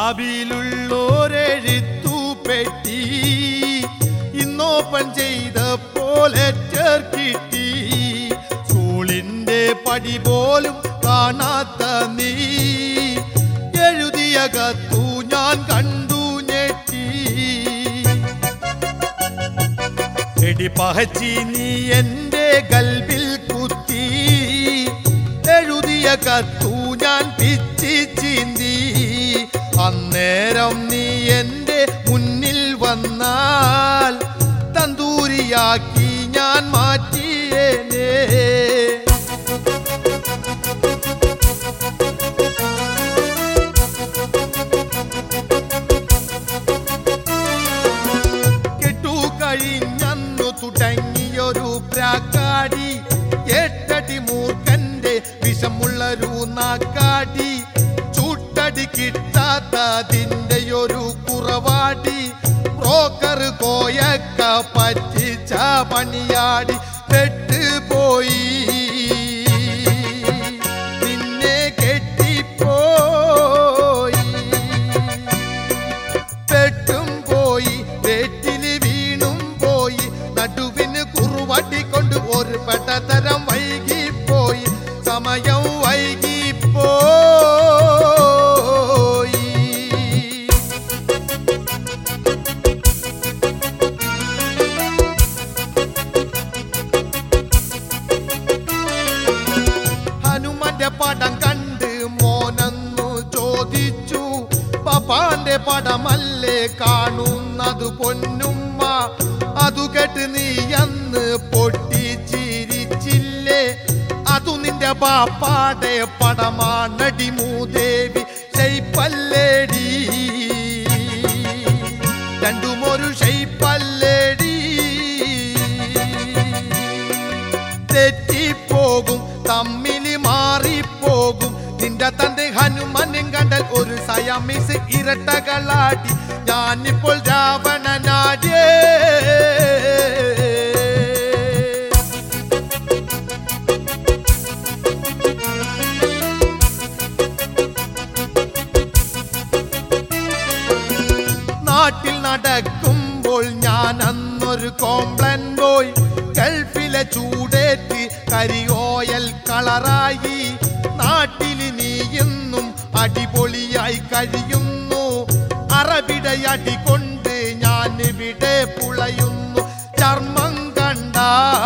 ലാബിലുള്ളോരെഴുത്തു പെട്ടി ഇന്നോപ്പൺ ചെയ്ത പോലെ കിട്ടി സ്കൂളിന്റെ പടി പോലും കാണാത്ത നീ എഴുതിയ കത്തു ഞാൻ കണ്ടു ഞെട്ടി എടി പഹച്ചി നീ എന്റെ ഗൽബിൽ കുത്തി എഴുതിയ കത്തു ഞാൻ പിച്ചി ചീന്തി അന്നേരം നീ എന്റെ മുന്നിൽ വന്നാൽ തന്തൂരിയാക്കി ഞാൻ മാറ്റിയേനേ കെട്ടു കഴിഞ്ഞന്നു തുടങ്ങിയൊരു പ്രാക്കാടി എട്ടടി മൂർഖന്റെ വിഷമുള്ളൊരു നാക്കാടി ചൂട്ടടി കിട്ടാത്തതിന്റെ ഒരു കുറവാടി ബ്രോക്കർ കോയക്ക പറ്റിച്ച പണിയാടി പെട്ടുപോയി നിന്നെ കെട്ടിപ്പോയി പെട്ടും പോയി വെറ്റില് വീണും പോയി നടുവിന് കുറുവട്ടിക്കൊണ്ട് ഒരു പെട്ടതരം വൈകിപ്പോയി സമയം വൈകിപ്പോയി ഹനുമന്റെ പടം കണ്ട് മോനെന്നു ചോദിച്ചു പപ്പാന്റെ പടമല്ലേ കാണുന്നത് പൊന്നുമ്മ അതു കേട്ട് നീ അന്ന് പൊട്ടിച്ചിരിച്ചില്ലേ അതു നിന്റെ പാപ്പാടെ പടമാണടി മൂദേവി ഷെയ്പ്പല്ലേടി രണ്ടും ഒരു ഷെയ്പ്പല്ലേടി തെറ്റിപ്പോകും തമ്മില് മാറിപ്പോകും നിന്റെ തന്റെ ഹനുമാനും കണ്ടാൽ ഒരു സയാമിസ് ഇരട്ടകളാടി ഞാനിപ്പോൾ രാവണനാടിയേ നാട്ടിൽ നടക്കുമ്പോൾ ഞാൻ അന്നൊരു കോംപ്ലൻ പോയി ഗൾഫിലെ ചൂടേറ്റ് കരിയോയൽ കളറായി നാട്ടിൽ നീ ഇന്നും അടിപൊളിയായി കഴിയുന്നു അറബിടയടി കൊണ്ട് ഞാൻ ഇവിടെ പുളയുന്നു ചർമ്മം കണ്ട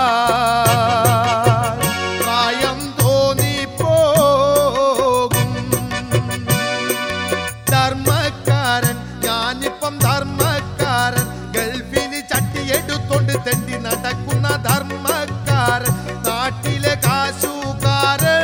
പ്രായം തോന്നിപ്പോകും ധർമ്മക്കാരൻ ഞാനിപ്പം ധർമ്മക്കാരൻ ഗൾഫിന് ചട്ടിയെടുത്തോണ്ട് തെണ്ടി നടക്കുന്ന ധർമ്മക്കാരൻ നാട്ടിലെ കാശുകാരൻ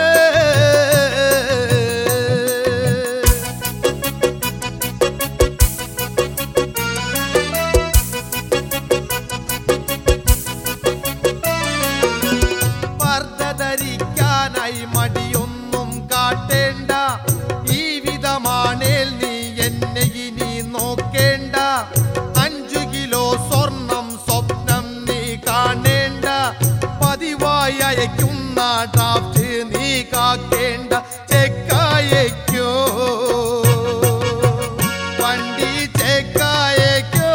പർദ്ദ ധരിക്കാനായി മടിയൊന്നും കാട്ടേണ്ട ഈ വിധമാണേൽ നീ എന്നെ ഇനി നോക്കേണ്ട അഞ്ചു കിലോ സ്വർണം സ്വപ്നം നീ കാണേണ്ട പതിവായി അയക്കുന്ന ഡ്രാഫ്റ്റ് നീ കാക്കേണ്ട ചെക്കായക്കോ വണ്ടി ചെക്കായക്കോ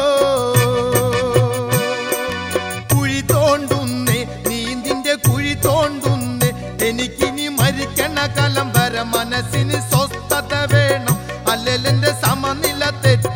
കുഴി തോണ്ടുന്നേ നീന്തിന്റെ കുഴി തോണ്ടുന്നേ എനിക്കിനി മരിക്കണ കലം വരെ മനസ്സിന് സ്വസ്ഥത വേണം അല്ലെന്റെ സമനില തെറ്റി